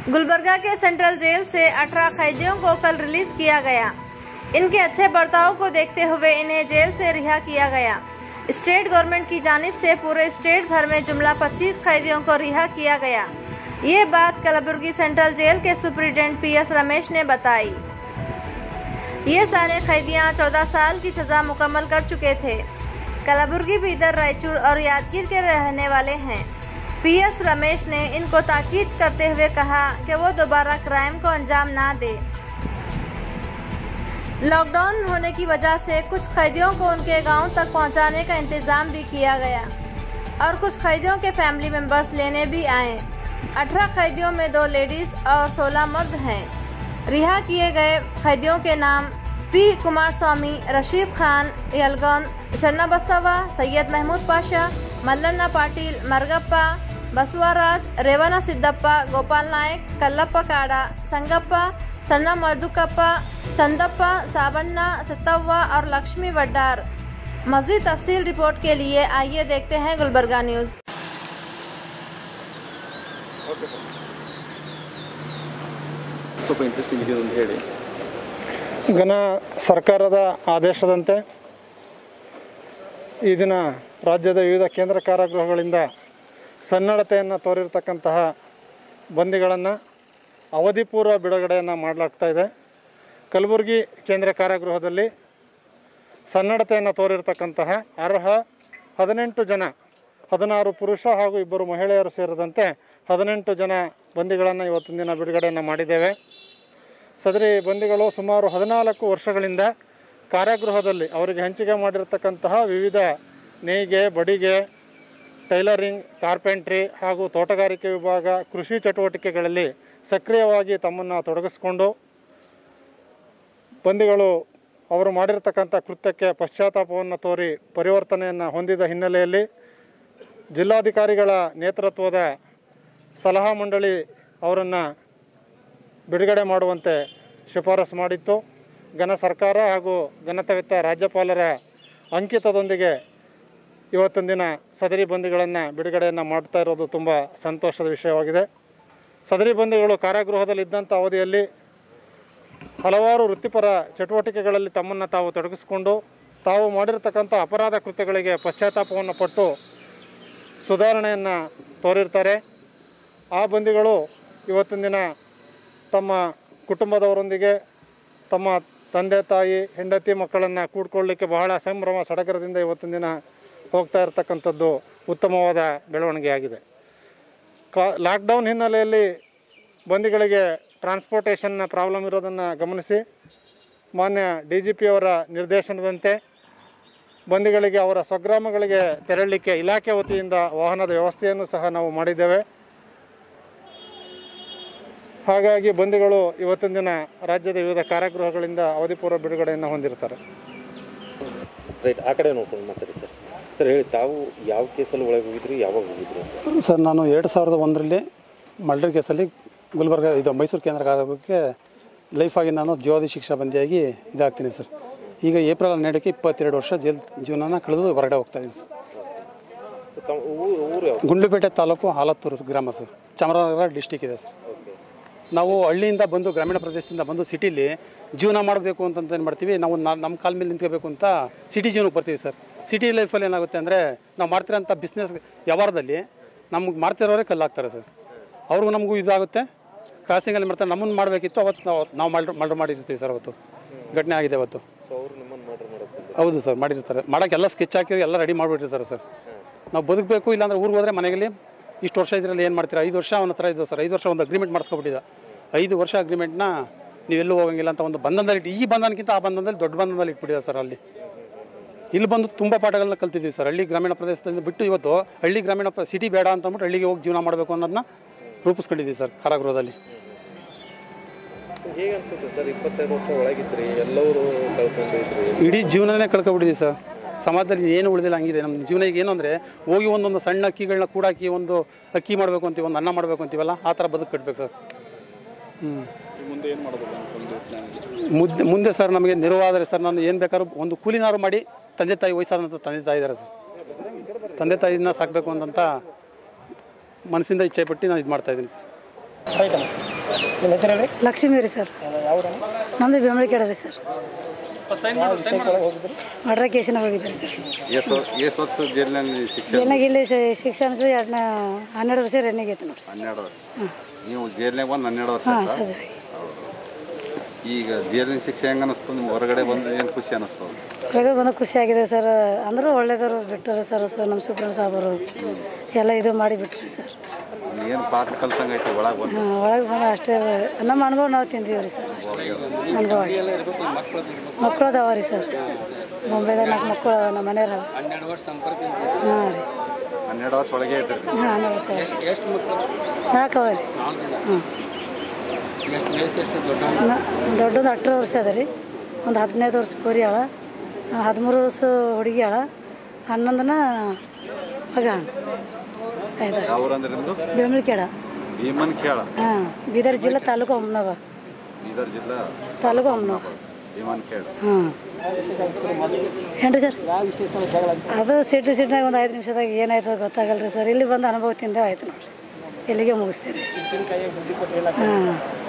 गुलबर्गा के central jail से 18 कैदियों को कल रिलीज किया गया इनके अच्छे बर्ताव को देखते हुए इन्हें जेल से रिहा किया गया स्टेट गवर्नमेंट की जानिब से पूरे स्टेट भर में जुमला 25 कैदियों को रिहा किया गया ये बात कलबुर्गी सेंट्रल जेल के सुप्रिटेंडेंट पी एस रमेश ने बताई ये सारे कैदियां 14 साल की सज़ा मुकम्मल कर चुके थे कलबुर्गी बीदर रायचूर और यादगीर के रहने वाले हैं पीएस रमेश ने इनको ताकीद करते हुए कहा कि वो दोबारा क्राइम को अंजाम ना दे लॉकडाउन होने की वजह से कुछ कैदियों को उनके गांव तक पहुंचाने का इंतजाम भी किया गया और कुछ कैदियों के फैमिली मेंबर्स लेने भी आए अठारह कैदियों में दो लेडीज और सोलह मर्द हैं रिहा किए गए कैदियों के नाम पी कुमार स्वामी रशीद खान यलगौन शन्ना बसवा सैयद महमूद पाशा मल्लಣ್ಣ ಪಾಟೀಲ್ ಮರ್ಗಪ್ಪ ಬಸವರಾಜ್ ರೇವಣ ಸಿದ್ದಪ್ಪ ಗೋಪಾಲ್ ನಾಯಕ್ ಕಲ್ಲಪ್ಪ ಕಾಡ ಸಂಗಪ್ಪ ಸಣ್ಣ ಮರ್ದುಕಪ್ಪ ಚಂದಪ್ಪ साबಣ್ಣ सतव्वा और लक्ष्मी वड्डार मजीद तफसील रिपोर्ट के लिए आइए देखते हैं गुलबर्गा न्यूज़ ಸ್ವಲ್ಪ ಇಂಟ್ರೆಸ್ಟಿಂಗ್ ಇದೆ ಅಂತ ಹೇಳಿ ಘನ ಸರ್ಕಾರದ ಆದೇಶದಂತೆ ಈ ದಿನ ರಾಜ್ಯದ ವಿವಿಧ ಕೇಂದ್ರ ಕಾರಾಗೃಹಗಳಿಂದ ಸನ್ನಡತೆಯನ್ನು ತೋರಿರ್ತಕ್ಕಂತಹ ಬಂದಿಗಳನ್ನು ಅವಧಿಪೂರ್ವ ಬಿಡುಗಡೆಯನ್ನು ಮಾಡಲಾಗ್ತಾ ಇದೆ ಕಲಬುರಗಿ ಕೇಂದ್ರ ಕಾರಾಗೃಹದಲ್ಲಿ ಸನ್ನಡತೆಯನ್ನು ತೋರಿರ್ತಕ್ಕಂತಹ ಅರ್ಹ ಹದಿನೆಂಟು ಜನ ಹದಿನಾರು ಪುರುಷ ಹಾಗೂ ಇಬ್ಬರು ಮಹಿಳೆಯರು ಸೇರಿದಂತೆ ಹದಿನೆಂಟು ಜನ ಬಂದಿಗಳನ್ನು ಇವತ್ತಿನ ದಿನ ಬಿಡುಗಡೆಯನ್ನು ಮಾಡಿದ್ದೇವೆ ಸದರಿ ಬಂದಿಗಳು ಸುಮಾರು ಹದಿನಾಲ್ಕು ವರ್ಷಗಳಿಂದ ಕಾರಾಗೃಹದಲ್ಲಿ ಅವರಿಗೆ ಹಂಚಿಕೆ ಮಾಡಿರ್ತಕ್ಕಂತಹ ವಿವಿಧ ನೇಯ್ಗೆ ಬಡಿಗೆ ಟೈಲರಿಂಗ್ ಕಾರ್ಪೆಂಟ್ರಿ ಹಾಗೂ ತೋಟಗಾರಿಕೆ ವಿಭಾಗ ಕೃಷಿ ಚಟುವಟಿಕೆಗಳಲ್ಲಿ ಸಕ್ರಿಯವಾಗಿ ತಮ್ಮನ್ನು ತೊಡಗಿಸಿಕೊಂಡು ಬಂದಿಗಳು ಅವರು ಮಾಡಿರ್ತಕ್ಕಂಥ ಕೃತ್ಯಕ್ಕೆ ಪಶ್ಚಾತ್ತಾಪವನ್ನು ತೋರಿ ಪರಿವರ್ತನೆಯನ್ನು ಹೊಂದಿದ ಹಿನ್ನೆಲೆಯಲ್ಲಿ ಜಿಲ್ಲಾಧಿಕಾರಿಗಳ ನೇತೃತ್ವದ ಸಲಹಾ ಮಂಡಳಿ ಅವರನ್ನು ಬಿಡುಗಡೆ ಮಾಡುವಂತೆ ಶಿಫಾರಸು ಮಾಡಿತ್ತು ಘನ ಸರ್ಕಾರ ಹಾಗೂ ಘನತವಿತ್ತ ರಾಜ್ಯಪಾಲರ ಅಂಕಿತದೊಂದಿಗೆ ಇವತ್ತಿನ ದಿನ ಸದರಿ ಬಂದಿಗಳನ್ನು ಬಿಡುಗಡೆಯನ್ನು ಮಾಡ್ತಾ ಇರೋದು ತುಂಬ ಸಂತೋಷದ ವಿಷಯವಾಗಿದೆ ಸದರಿ ಬಂದಿಗಳು ಕಾರಾಗೃಹದಲ್ಲಿದ್ದಂಥ ಅವಧಿಯಲ್ಲಿ ಹಲವಾರು ವೃತ್ತಿಪರ ಚಟುವಟಿಕೆಗಳಲ್ಲಿ ತಮ್ಮನ್ನು ತಾವು ತೊಡಗಿಸಿಕೊಂಡು ತಾವು ಮಾಡಿರ್ತಕ್ಕಂಥ ಅಪರಾಧ ಕೃತ್ಯಗಳಿಗೆ ಪಶ್ಚಾತ್ತಾಪವನ್ನು ಪಟ್ಟು ಸುಧಾರಣೆಯನ್ನು ತೋರಿರ್ತಾರೆ ಆ ಬಂದಿಗಳು ಇವತ್ತಿನ ದಿನ ತಮ್ಮ ಕುಟುಂಬದವರೊಂದಿಗೆ ತಮ್ಮ ತಂದೆ ತಾಯಿ ಹೆಂಡತಿ ಮಕ್ಕಳನ್ನು ಕೂಡ್ಕೊಳ್ಳಿಕ್ಕೆ ಬಹಳ ಸಂಭ್ರಮ ಸಡಗರದಿಂದ ಇವತ್ತಿನ ದಿನ ಹೋಗ್ತಾ ಇರತಕ್ಕಂಥದ್ದು ಉತ್ತಮವಾದ ಬೆಳವಣಿಗೆ ಆಗಿದೆ ಕಾ ಲಾಕ್ಡೌನ್ ಹಿನ್ನೆಲೆಯಲ್ಲಿ ಬಂದಿಗಳಿಗೆ ಟ್ರಾನ್ಸ್ಪೋರ್ಟೇಷನ್ನ ಪ್ರಾಬ್ಲಮ್ ಇರೋದನ್ನು ಗಮನಿಸಿ ಮಾನ್ಯ ಡಿ ಜಿ ಪಿಯವರ ನಿರ್ದೇಶನದಂತೆ ಬಂದಿಗಳಿಗೆ ಅವರ ಸ್ವಗ್ರಾಮಗಳಿಗೆ ತೆರಳಲಿಕ್ಕೆ ಇಲಾಖೆ ವತಿಯಿಂದ ವಾಹನದ ವ್ಯವಸ್ಥೆಯನ್ನು ಸಹ ನಾವು ಮಾಡಿದ್ದೇವೆ ಹಾಗಾಗಿ ಬಂದಿಗಳು ಇವತ್ತಿನ ದಿನ ರಾಜ್ಯದ ವಿವಿಧ ಕಾರಾಗೃಹಗಳಿಂದ ಅವಧಿಪೂರ್ವ ಬಿಡುಗಡೆಯನ್ನು ಹೊಂದಿರ್ತಾರೆ ರೈಟ್ ಆ ಕಡೆ ನೋಡ್ಕೊಂಡು ಮಾತಾಡಿ ಸರ್ ಸರ್ ಹೇಳಿ ತಾವು ಯಾವ ಕೇಸಲ್ಲಿ ಒಳಗೆ ಹೋಗಿದ್ರಿ ಯಾವಾಗ ಹೋಗಿದ್ರಿ ಅಂತ ಸರ್ ನಾನು ಎರಡು ಸಾವಿರದ ಒಂದರಲ್ಲಿ ಮರ್ಡರ್ ಕೇಸಲ್ಲಿ ಗುಲ್ಬರ್ಗ ಇದು ಮೈಸೂರು ಕೇಂದ್ರ ಕಾರಾಗೃಹಕ್ಕೆ ಲೈಫಾಗಿ ನಾನು ಜೀವಾದಿ ಶಿಕ್ಷಾ ಬಂದಿಯಾಗಿ ಇದಾಗ್ತೀನಿ ಸರ್ ಈಗ ಏಪ್ರಿಲ್ ಹನ್ನೆರಡಕ್ಕೆ ಇಪ್ಪತ್ತೆರಡು ವರ್ಷ ಜೈಲ್ ಜೀವನನ ಕಳೆದು ಹೊರಗಡೆ ಹೋಗ್ತಾ ಇದ್ದೀನಿ ಸರ್ ತಾವು ಊರು ಊರು ಯಾವ ಗುಂಡ್ಲುಪೇಟೆ ತಾಲೂಕು ಹಾಲತ್ತೂರು ಗ್ರಾಮ ಸರ್ ಚಾಮರಾಜನಗರ ಡಿಸ್ಟಿಕ್ ಇದೆ ಸರ್ ಓಕೆ ನಾವು ಹಳ್ಳಿಯಿಂದ ಬಂದು ಗ್ರಾಮೀಣ ಪ್ರದೇಶದಿಂದ ಬಂದು ಸಿಟಿಲಿ ಜೀವನ ಮಾಡಬೇಕು ಅಂತಂತ ಏನು ಮಾಡ್ತೀವಿ ನಾವು ನಾ- ನಮ್ಮ ಕಾಲ ಮೇಲೆ ನಿಂತ್ಕೋಬೇಕು ಅಂತ ಸಿಟಿ ಜೀವನಕ್ಕೆ ಬರ್ತೀವಿ ಸರ್ ಸಿಟಿ ಲೈಫಲ್ಲಿ ಏನಾಗುತ್ತೆ ಅಂದರೆ ನಾವು ಮಾಡ್ತಿರೋಂಥ ಬಿಸ್ನೆಸ್ ವ್ಯವಹಾರದಲ್ಲಿ ನಮ್ಗೆ ಮಾಡ್ತಿರೋರೇ ಕಲ್ಲಾಗ್ತಾರೆ ಸರ್ ಅವ್ರಿಗೂ ನಮಗೂ ಇದಾಗುತ್ತೆ ಕ್ರಾಸಿಂಗಲ್ಲಿ ಮಾಡ್ತಾರೆ ನಮ್ಮನ್ನು ಮಾಡಬೇಕಿತ್ತು ಅವತ್ತು ನಾವು ನಾವು ಮಲ್ಡ್ರ್ ಮಲ್ಡ್ರ್ ಮಾಡಿರ್ತೀವಿ ಸರ್ ಅವತ್ತು ಘಟನೆ ಆಗಿದೆ ಅವತ್ತು ಸೊ ಅವ್ರು ನಿಮ್ಮನ್ನು ಮರ್ಡರ್ ಮಾಡೋದು ಹೌದು ಸರ್ ಮಾಡಿರ್ತಾರೆ ಮಾಡೋಕ್ಕೆ ಎಲ್ಲ ಸ್ಕೆಚ್ ಹಾಕಿ ಎಲ್ಲ ರೆಡಿ ಮಾಡಿಬಿಟ್ಟಿರ್ತಾರೆ ಸರ್ ನಾವು ಬದುಕಬೇಕು ಇಲ್ಲಾಂದ್ರೆ ಊರಿಗೆ ಹೋದರೆ ಮನೆಯಲ್ಲಿ ಇಷ್ಟು ವರ್ಷ ಇದರಲ್ಲಿ ಏನು ಮಾಡ್ತೀರಾ ಐದು ವರ್ಷ ಅವನ ಹತ್ರ ಇದ್ದು ಸರ್ ಐದು ವರ್ಷ ಒಂದು ಅಗ್ರಿಮೆಂಟ್ ಮಾಡಿಸ್ಕೊಬಿಟ್ಟಿದ್ದ ಐದು ವರ್ಷ ಅಗ್ರಿಮೆಂಟ್ನ ನೀವೆಲ್ಲೂ ಹೋಗಂಗಿಲ್ಲ ಅಂತ ಒಂದು ಬಂಧನದಲ್ಲಿ ಇಟ್ಟು ಈ ಬಂಧನಕ್ಕಿಂತ ಆ ಬಂಧನದಲ್ಲಿ ದೊಡ್ಡ ಬಂಧನದಲ್ಲಿ ಇಟ್ಬಿಟ್ಟಿದೆ ಸರ್ ಅಲ್ಲಿ ಇಲ್ಲಿ ಬಂದು ತುಂಬ ಪಾಠಗಳನ್ನ ಕಲ್ತಿದ್ದೀವಿ ಸರ್ ಹಳ್ಳಿ ಗ್ರಾಮೀಣ ಪ್ರದೇಶದಿಂದ ಬಿಟ್ಟು ಇವತ್ತು ಹಳ್ಳಿ ಗ್ರಾಮೀಣ ಸಿಟಿ ಬೇಡ ಅಂತ ಅಂದ್ಬಿಟ್ಟು ಹಳ್ಳಿಗೆ ಹೋಗಿ ಜೀವನ ಮಾಡಬೇಕು ಅನ್ನೋದನ್ನ ರೂಪಿಸ್ಕೊಂಡಿದ್ದೀವಿ ಸರ್ ಕಾರಾಗೃಹದಲ್ಲಿ ಸೊ ಹೇಗೆ ಅನ್ಸುತ್ತೆ ಸರ್ ಇಪ್ಪತ್ತೈದು ವರ್ಷ ಒಳಗಿದ್ರಿ ಎಲ್ಲರೂ ಕಳ್ಕೊಂಡಿದ್ರಿ ಇಡೀ ಜೀವನನೇ ಕಳ್ಕೊಬಿಟ್ಟಿದ್ದೀವಿ ಸರ್ ಸಮಾಜದಲ್ಲಿ ಏನು ಉಳಿದಿಲ್ಲ ಹಂಗಿದೆ ನಮ್ಮ ಜೀವನ ಈಗ ಏನು ಅಂದರೆ ಹೋಗಿ ಒಂದೊಂದು ಸಣ್ಣ ಅಕ್ಕಿಗಳನ್ನ ಕೂಡಾಕಿ ಒಂದು ಅಕ್ಕಿ ಮಾಡಬೇಕು ಅಂತೀವಿ ಒಂದು ಅನ್ನ ಮಾಡಬೇಕು ಅಂತೀವಲ್ಲ ಆ ಥರ ಬದುಕು ಕಟ್ಬೇಕು ಸರ್ ಹ್ಞೂ ಮುದ್ದೆ ಮುಂದೆ ಸರ್ ನಮಗೆ ನೆರವಾದರೆ ಸರ್ ನಾನು ಏನು ಬೇಕಾದ್ರೂ ಒಂದು ಕೂಲಿನಾರು ಮಾಡಿ ತಂದೆ ತಾಯಿ ವಯಸ್ಸಾದಂಥ ತಂದೆ ತಾಯಿ ಇದ್ದಾರೆ ಸರ್ ತಂದೆ ತಾಯಿನ ಸಾಕಬೇಕು ಅಂತಂತ ಮನಸ್ಸಿಂದ ಇಚ್ಛೆ ಪಟ್ಟು ನಾನು ಇದು ಮಾಡ್ತಾಯಿದ್ದೀನಿ ಸರ್ ರೈಟ್ ಅಮ್ಮ ನಿಮ್ಮ ಹೆಸರು ಹೇಳಿ ಲಕ್ಷ್ಮೀ ರೀ ಸರ್ ಯಾವ ನಮ್ಮದು ಬೆಂಬಳಿ ಕೆಡ ರೀ ಸರ್ ವಿಷಯಕ್ಕೊಳಗೆ ಹೋಗಿದ್ರಿ ಮಡ್ರ ಕೇಸಿನಾಗ ಹೋಗಿದ್ರಿ ಸರ್ ಎಷ್ಟು ಎಷ್ಟು ವರ್ಷ ಜೈಲಿನಲ್ಲಿ ಶಿಕ್ಷೆ ಜೈಲ್ನಾಗ ಇಲ್ಲಿ ಶ- ಶಿಕ್ಷಣ ಎರಡನೇ ಹನ್ನೆರಡು ವರ್ಷ ರನ್ನಿಂಗ್ ಐತೆ ನೋಡ್ರಿ ಹನ್ನೆರಡು ವರ್ಷ ನೀವು ಜೈಲ್ನಾಗ ಬಂದು ಹನ್ನೆರಡು ವರ್ಷ ಹಾಂ ಆಯ್ತಾ? ಸರ್ ಈಗ ಜೈಲಿನ ಶಿಕ್ಷೆ ಹೆಂಗೆ ಅನಿಸ್ತು ನಿಮ್ಗೆ ಹೊರಗಡೆ ಬಂದು ಏನು ಖುಷಿ ಅನಿಸ್ತು ಹೊರಗೆ ಬಂದ ಖುಷಿ ಆಗಿದೆ ಸರ್ ಅಂದರೂ ಒಳ್ಳೇದವರು ಬಿಟ್ಟರು ಸರ್ ಸರ್ ನಮ್ಮ ಸುಪ್ರೀಂ ಸಾಹೇಬರು ಎಲ್ಲ ಇದು ಮಾಡಿ ಬಿಟ್ರಿ ಸರ್ ಏನು ಪಾಠ ಕಲ್ಸಂಗೆ ಐತೆ ಒಳಗೆ ಬಂದು ಒಳಗೆ ಬಂದ ಅಷ್ಟೇ ನಮ್ಮ ಅನುಭವ ನಾವು ತಿಂದೀವಿ ರೀ ಸರ್ ಅನುಭವ ಮಕ್ಕಳು ಅದಾವ ರೀ ಸರ್ ಮುಂಬೈದಾಗ ನಾಲ್ಕು ಮಕ್ಕಳು ಅದಾವ ನಮ್ಮ ಮನೆಯವ್ರ ಹನ್ನೆರಡು ವರ್ಷ ಸಂಪರ್ಕ ಹಾಂ ರೀ ಹನ್ನೆರಡು ವರ್ಷ ಒಳಗೆ ಐತೆ ಹಾಂ ಹನ್ನೆರಡು ವರ್ಷ ಒಳಗೆ. ಎಷ್ಟು ಮಕ್ಕಳು ನಾಲ್ಕು ಅವ ರೀ ನಾಲ್ಕು ಜನ ಹ್ಞೂ ಎಷ್ಟು ವಯಸ್ಸು ಎಷ್ಟು ದೊಡ್ಡ ದೊಡ್ಡದು ಅಠರ ವರ್ಷ ಅದ ರೀ ಒಂದು ಹದಿನೈದು ವರ್ಷ ಪೋರಿ ಆಳ ಹದಿಮೂರು ವರ್ಷ ಹುಡುಗಿ ಆಳ ಹನ್ನೊಂದನ ಮಗ ಐದು ಯಾವ ಊರು ಅಂದ್ರೆ ನಿಮ್ಮದು ಬೆಂಬಳಿಕೆಡ ಭೀಮನ್ ಕೇಳ ಹಾಂ ಬೀದರ್ ಜಿಲ್ಲಾ ತಾಲೂಕು ಅಮ್ಮನವ ಬೀದರ್ ಜಿಲ್ಲಾ ತಾಲೂಕು ಅಮ್ಮನವ ಭೀಮನ್ ಕೇಳ ಹಾಂ ಏನ್ರಿ ಸರ್ ಯಾವ ವಿಷಯ ಸಲ ಜಗಳ ಅದು ಸಿಟ್ಟು ಸಿಟ್ನಾಗ ಒಂದು ಐದು ನಿಮಿಷದಾಗ ಏನಾಯ್ತು ಗೊತ್ತಾಗಲ್ಲ ರೀ ಸರ್ ಇಲ್ಲಿ ಬಂದು ಅನುಭವ ತಿಂದ ಆಯ್ತು ನೋಡ್ರಿ ಇಲ್ಲಿಗೆ ಮುಗಿಸ್ತೀರಿ ಸಿಟ್ಟಿನ ಕೈಯಾಗ ಬುದ್ಧಿ ಕೊಟ್ಟು ಹೇಳಕ್ಕೆ ಹಾಂ